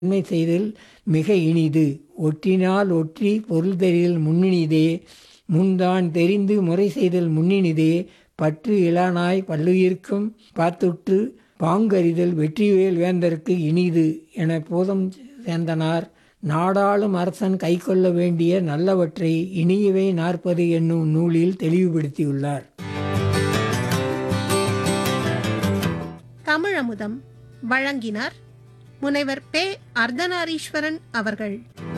நன்மை செய்தல் மிக இனிது ஒற்றினால் ஒற்றி பொருள்தெரிதல் முன்னினிதே முன்தான் தெரிந்து முறை செய்தல் முன்னினிதே பற்று இலானாய் பல்லுயிர்க்கும் பாத்துற்று பாங்கறிதல் வெற்றிவேல் வேந்தர்க்கு இனிது என போதம் சேந்தனார் நாடாளும் அரசன் கைக்கொள்ள வேண்டிய நல்லவற்றை இனியவை நாற்பது என்னும் நூலில் தெளிவுபடுத்தியுள்ளார் தமிழமுதம் வழங்கினார் முனைவர் பே அர்த்தநாரீஸ்வரன் அவர்கள்